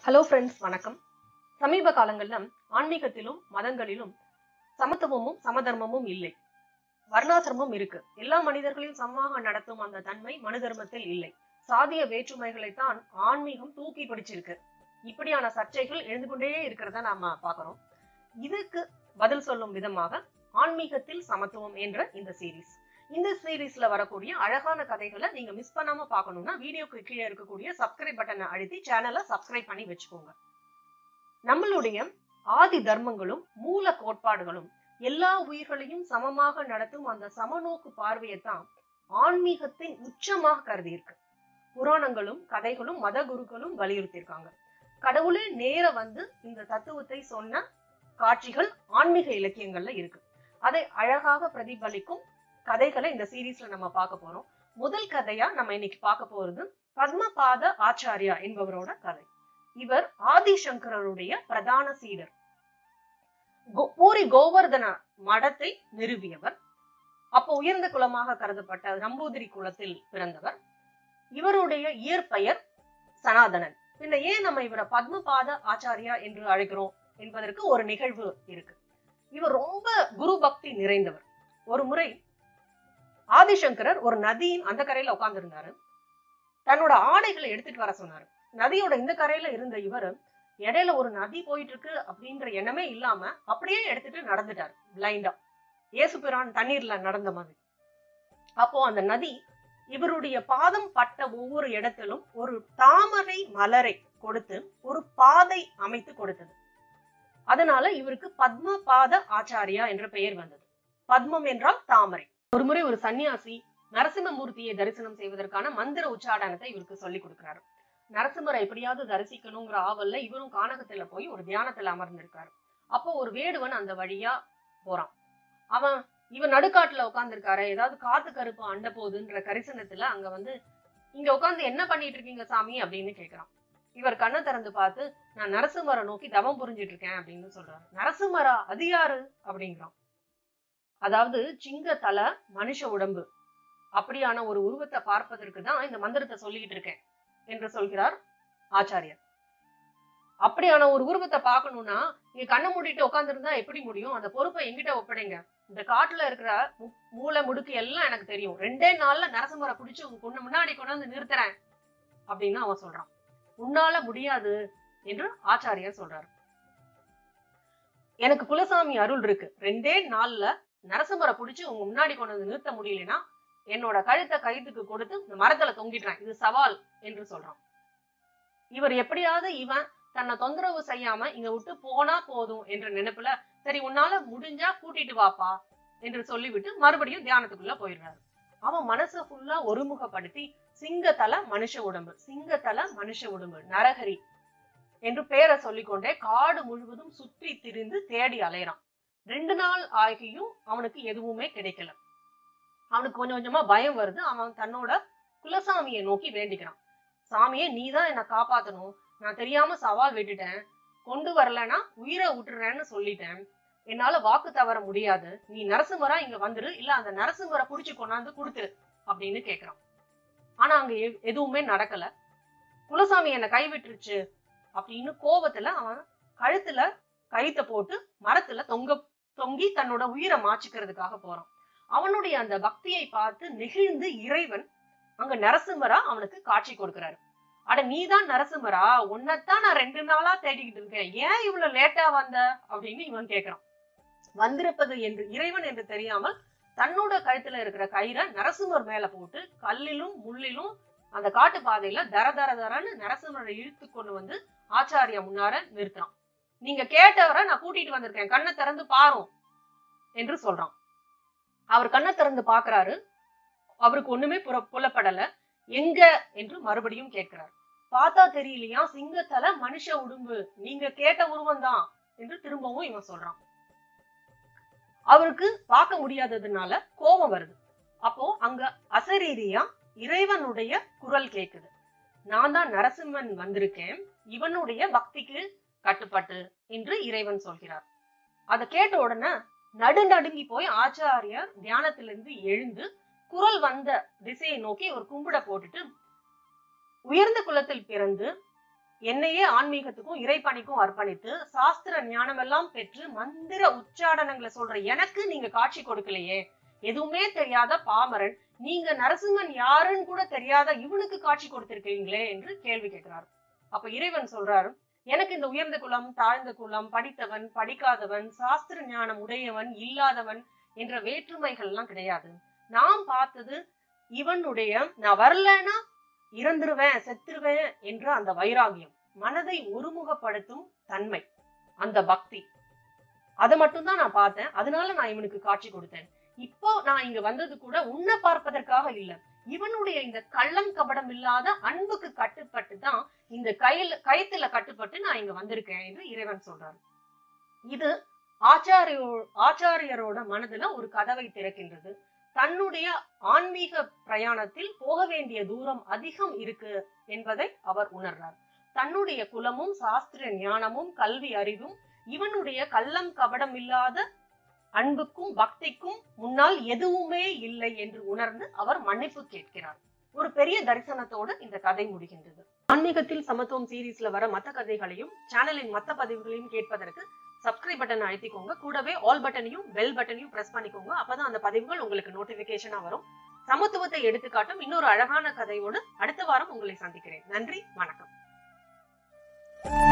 hello friends வணக்கம் சமீப காலங்கள்ல ஆன்மீகத்திலும் மதங்களிலும் சமத்துவமும் சமதர்மமும் இல்லை வர்ணாசிரமம் இருக்கு எல்லா மனிதர்களையும் சமமாக நடத்தும் அந்த தன்மை மனு தர்மத்தில் இல்லை சாதிய வேற்றுமைகளைத்தான் ஆன்மீகம் தூக்கி பிடிச்சிருக்கு இப்படியான சர்ச்சைகள் எழுந்து கொண்டே இருக்கிறத நாம பாக்குறோம் இதுக்கு பதில் சொல்லும் விதமாக ஆன்மீகத்தில் சமத்துவம் என்ற இந்த சீரீஸ் இந்த சீரீஸ்ல வரக்கூடிய அழகான கதைகளை நீங்க மிஸ் பண்ணாம பார்க்கணும்னா வீடியோக்கு கீழே இருக்கக்கூடிய சப்ஸ்கிரைப் பட்டனை அழுத்தி சேனலை சப்ஸ்கிரைப் பண்ணி வச்சுக்கோங்க நம்மளுடைய ஆதி தர்மங்களும் மூல கோட்பாடுகளும் எல்லா உயிர்களையும் சமமாக நடத்தும் அந்த சமநோக்கு பார்வையைத்தான் ஆன்மீகத்தின் உச்சமாக கருதி இருக்கு புராணங்களும் கதைகளும் மத குருக்களும் வலியுறுத்தியிருக்காங்க கடவுளே நேர வந்து இந்த தத்துவத்தை சொன்ன காட்சிகள் ஆன்மீக இலக்கியங்கள்ல இருக்கு அதை அழகாக பிரதிபலிக்கும் கதைகளை இந்த சீரீஸ்ல நம்ம பார்க்க போறோம் முதல் கதையா நம்ம இன்னைக்கு பார்க்க போறது பத்மபாத ஆச்சாரியா என்பவரோட கதை இவர் ஆதிசங்கரருடைய பிரதான சீடர் கோ- பூரி கோவர்தன மடத்தை நிறுவியவர் அப்போ உயர்ந்த குலமாக கருதப்பட்ட நம்பூதிரி குலத்தில் பிறந்தவர் இவருடைய இயற்பெயர் சனாதனன் பின்ன ஏன் நம்ம இவரை பத்மபாத ஆச்சாரியா என்று அழைக்கிறோம் என்பதற்கு ஒரு நிகழ்வு இருக்கு இவர் ரொம்ப குரு பக்தி நிறைந்தவர் ஒரு முறை ஆதிசங்கரர் ஒரு நதியின் அந்த கரையில உட்கார்ந்திருந்தாரு தன்னோட ஆடைகளை எடுத்துட்டு வர சொன்னாரு நதியோட இந்த கரையில இருந்த இவர் இடையில ஒரு நதி போயிட்டு இருக்கு அப்படின்ற எண்ணமே இல்லாம அப்படியே எடுத்துட்டு நடந்துட்டாரு பிளைண்டா இயேசுபிரான் தண்ணீர்ல நடந்த மாதிரி அப்போ அந்த நதி இவருடைய பாதம் பட்ட ஒவ்வொரு இடத்திலும் ஒரு தாமரை மலரை கொடுத்து ஒரு பாதை அமைத்து கொடுத்தது அதனால இவருக்கு பத்ம பாத ஆச்சாரியா என்ற பெயர் வந்தது பத்மம் என்றால் தாமரை ஒரு முறை ஒரு சன்னியாசி நரசிம்மமூர்த்தியை தரிசனம் செய்வதற்கான மந்திர உச்சாடனத்தை இவருக்கு சொல்லி கொடுக்கிறாரு நரசிம்மரை எப்படியாவது தரிசிக்கணுங்கிற ஆவல்ல இவரும் கானகத்துல போய் ஒரு தியானத்துல அமர்ந்திருக்காரு அப்போ ஒரு வேடுவன் அந்த வழியா போறான் அவன் இவன் நடுக்காட்டுல உட்கார்ந்திருக்காரு ஏதாவது காத்து கருப்பு அண்ட போகுதுன்ற கரிசனத்துல அங்க வந்து இங்க உட்கார்ந்து என்ன பண்ணிட்டு இருக்கீங்க சாமி அப்படின்னு கேக்குறான் இவர் கண்ணை திறந்து பார்த்து நான் நரசிம்மரை நோக்கி தவம் புரிஞ்சிட்டு இருக்கேன் அப்படின்னு சொல்றாரு நரசிம்மரா அது யாரு அப்படிங்கிறான் அதாவது சிங்க தலை மனுஷ உடம்பு அப்படியான ஒரு உருவத்தை பார்ப்பதற்கு தான் இந்த மந்திரத்தை சொல்லிக்கிட்டு இருக்கேன் என்று சொல்கிறார் ஆச்சாரியர் அப்படியான ஒரு உருவத்தை பார்க்கணும்னா நீங்க கண்ணை மூடிட்டு உட்காந்துருந்தா எப்படி முடியும் அந்த பொறுப்பை எங்கிட்ட ஒப்படைங்க இந்த காட்டுல இருக்கிற மு- மூலை முடுக்கு எல்லாம் எனக்கு தெரியும் ரெண்டே நாள்ல நரசிம்மரை பிடிச்சு உங்க கொண்டு முன்னாடி கொண்டு வந்து நிறுத்துறேன் அப்படின்னு அவன் சொல்றான் உன்னால முடியாது என்று ஆச்சாரியர் சொல்றாரு எனக்கு குலசாமி அருள் இருக்கு ரெண்டே நாள்ல நரசிம்மரை பிடிச்சு உங்க முன்னாடி கொண்டு வந்து நிறுத்த முடியலன்னா என்னோட கழுத்தை கைதுக்கு கொடுத்து இந்த மரத்துல தொங்கிடுறேன் இது சவால் என்று சொல்றான் இவர் எப்படியாவது இவன் தன்னை தொந்தரவு செய்யாம இங்க விட்டு போனா போதும் என்ற நினைப்புல சரி உன்னால முடிஞ்சா கூட்டிட்டு வாப்பா என்று சொல்லிவிட்டு மறுபடியும் தியானத்துக்குள்ள போயிடுறாரு அவன் மனசை ஃபுல்லா ஒருமுகப்படுத்தி சிங்கத்தல மனுஷ உடம்பு சிங்கத்தல மனுஷ உடம்பு நரஹரி என்று பேரை சொல்லிக்கொண்டே காடு முழுவதும் சுற்றி திரிந்து தேடி அலையறான் ரெண்டு நாள் ஆகியும் அவனுக்கு எதுவுமே கிடைக்கல அவனுக்கு கொஞ்சம் கொஞ்சமா பயம் வருது அவன் தன்னோட குலசாமியை நோக்கி வேண்டிக்கிறான் சாமியே நீதான் என்னை காப்பாத்தணும் நான் தெரியாம சவால் விட்டுட்டேன் கொண்டு வரலன்னா உயிரை விட்டுறேன்னு சொல்லிட்டேன் என்னால வாக்கு தவற முடியாது நீ நரசிம்மரா இங்க வந்துரு இல்ல அந்த நரசிம்மரை புடிச்சு கொண்டாந்து கொடுத்துரு அப்படின்னு கேக்குறான் ஆனா அங்க எ- எதுவுமே நடக்கல குலசாமி என்னை கைவிட்டுருச்சு அப்படின்னு கோவத்துல அவன் கழுத்துல கயித்தை போட்டு மரத்துல தொங்க தொங்கி தன்னோட உயிரை மாச்சிக்கிறதுக்காக போறான் அவனுடைய அந்த பக்தியை பார்த்து நெகிழ்ந்து இறைவன் அங்க நரசிம்மரா அவனுக்கு காட்சி கொடுக்கிறாரு அட நீதான் நரசிம்மரா உன்னைத்தான் நான் ரெண்டு நாளா தேடிக்கிட்டு இருக்கேன் ஏன் இவ்வளவு லேட்டா வந்த அப்படின்னு இவன் கேக்குறான் வந்திருப்பது என்று இறைவன் என்று தெரியாமல் தன்னோட கழுத்துல இருக்கிற கயிறை நரசிம்மர் மேல போட்டு கல்லிலும் முள்ளிலும் அந்த காட்டு பாதையில தர தர தரன்னு நரசிம்மரை இழுத்து கொண்டு வந்து ஆச்சாரியா முன்னார நிறுத்துறான் நீங்க கேட்டவரை நான் கூட்டிட்டு வந்திருக்கேன் கண்ணை திறந்து பாரும் என்று சொல்றான் அவர் கண்ணை திறந்து பாக்குறாரு அவருக்கு ஒண்ணுமே புற புலப்படல எங்க என்று மறுபடியும் கேட்கிறார் பார்த்தா தெரியலையா சிங்கத்தல மனுஷ உடும்பு நீங்க கேட்ட உருவம் தான் என்று திரும்பவும் இவன் சொல்றான் அவருக்கு பார்க்க முடியாததுனால கோபம் வருது அப்போ அங்க அசரீரியா இறைவனுடைய குரல் கேக்குது நான் தான் நரசிம்மன் வந்திருக்கேன் இவனுடைய பக்திக்கு கட்டுப்பட்டு என்று இறைவன் சொல்கிறார் அதை கேட்ட உடனே நடு நடுங்கி போய் ஆச்சாரியார் தியானத்திலிருந்து எழுந்து குரல் வந்த திசையை நோக்கி ஒரு கும்பிட போட்டுட்டு உயர்ந்த குலத்தில் பிறந்து என்னையே ஆன்மீகத்துக்கும் இறைப்பணிக்கும் அர்ப்பணித்து சாஸ்திர ஞானம் எல்லாம் பெற்று மந்திர உச்சாடனங்களை சொல்ற எனக்கு நீங்க காட்சி கொடுக்கலையே எதுவுமே தெரியாத பாமரன் நீங்க நரசிம்மன் யாருன்னு கூட தெரியாத இவனுக்கு காட்சி கொடுத்திருக்கீங்களே என்று கேள்வி கேட்கிறார் அப்ப இறைவன் சொல்றாரு எனக்கு இந்த உயர்ந்த குலம் தாழ்ந்த குலம் படித்தவன் படிக்காதவன் சாஸ்திர ஞானம் உடையவன் இல்லாதவன் என்ற வேற்றுமைகள் எல்லாம் கிடையாது நான் பார்த்தது இவனுடைய நான் வரலன்னா இறந்துருவேன் செத்துருவேன் என்ற அந்த வைராகியம் மனதை ஒருமுகப்படுத்தும் தன்மை அந்த பக்தி அதை மட்டும்தான் நான் பார்த்தேன் அதனால நான் இவனுக்கு காட்சி கொடுத்தேன் இப்போ நான் இங்க வந்தது கூட உன்னை பார்ப்பதற்காக இல்ல இவனுடைய இந்த கள்ளம் கபடம் இல்லாத அன்புக்கு கட்டுப்பட்டு தான் இந்த கையில கயத்துல கட்டுப்பட்டு நான் இங்க வந்திருக்கேன் என்று இறைவன் சொல்றாரு இது ஆச்சாரியோ ஆச்சாரியரோட மனதுல ஒரு கதவை திறக்கின்றது தன்னுடைய ஆன்மீக பிரயாணத்தில் போக வேண்டிய தூரம் அதிகம் இருக்கு என்பதை அவர் உணர்றார் தன்னுடைய குலமும் சாஸ்திர ஞானமும் கல்வி அறிவும் இவனுடைய கள்ளம் கபடம் இல்லாத அன்புக்கும் பக்திக்கும் முன்னால் எதுவுமே இல்லை என்று உணர்ந்து அவர் மன்னிப்பு கேட்கிறார் ஒரு பெரிய தரிசனத்தோடு இந்த கதை முடிகின்றது ஆன்மீகத்தில் சமத்துவம் சீரீஸ்ல வர மத்த கதைகளையும் சேனலின் மத்த பதிவுகளையும் கேட்பதற்கு சப்ஸ்கிரைப் பட்டன் அழுத்திக்கோங்க கூடவே ஆல் பட்டனையும் பெல் பட்டனையும் பிரஸ் பண்ணிக்கோங்க அப்பதான் அந்த பதிவுகள் உங்களுக்கு நோட்டிபிகேஷனா வரும் சமத்துவத்தை எடுத்துக்காட்டும் இன்னொரு அழகான கதையோடு அடுத்த வாரம் உங்களை சந்திக்கிறேன் நன்றி வணக்கம்